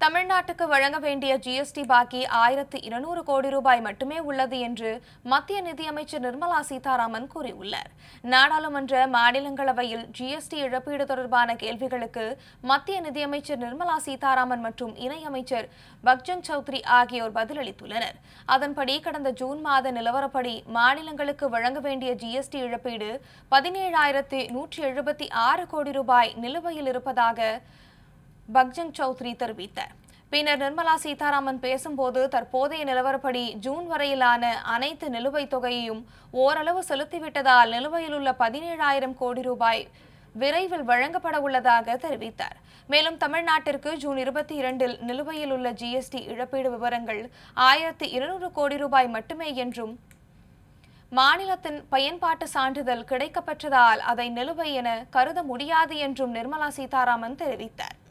தமிழ்நாட்டுக்கு வழங்க வேண்டிய ஜிஎஸ்டி பாக்கி ஆயிரத்து இருநூறு கோடி ரூபாய் மட்டுமே உள்ளது என்று மத்திய நிதியமைச்சர் நிர்மலா சீதாராமன் கூறியுள்ளார் நாடாளுமன்ற மாநிலங்களவையில் ஜிஎஸ்டி இழப்பீடு தொடர்பான கேள்விகளுக்கு மத்திய நிதியமைச்சர் நிர்மலா சீதாராமன் மற்றும் இணையமைச்சர் பக்ஜங் சௌத்ரி ஆகியோர் பதிலளித்துள்ளனர் அதன்படி கடந்த ஜூன் மாத நிலவரப்படி மாநிலங்களுக்கு வழங்க வேண்டிய ஜிஎஸ்டி இழப்பீடு பதினேழாயிரத்து நூற்றி எழுபத்தி ஆறு கோடி ரூபாய் நிலுவையில் இருப்பதாக பக்ஜங் சௌத்ரி தெரிவித்தார் பின்னர் நிர்மலா சீதாராமன் பேசும்போது தற்போதைய நிலவரப்படி ஜூன் வரையிலான அனைத்து நிலுவைத் தொகையையும் ஓரளவு செலுத்திவிட்டதால் நிலுவையில் உள்ள பதினேழாயிரம் கோடி ரூபாய் விரைவில் வழங்கப்பட உள்ளதாக தெரிவித்தார் மேலும் தமிழ்நாட்டிற்கு ஜூன் இருபத்தி இரண்டில் நிலுவையில் உள்ள ஜிஎஸ்டி இழப்பீடு விவரங்கள் ஆயிரத்தி இருநூறு கோடி ரூபாய் மட்டுமே என்றும் மாநிலத்தின் பயன்பாட்டு சான்றிதழ் கிடைக்கப்பெற்றதால் அதை நிலுவை என கருத முடியாது என்றும் நிர்மலா சீதாராமன் தெரிவித்தார்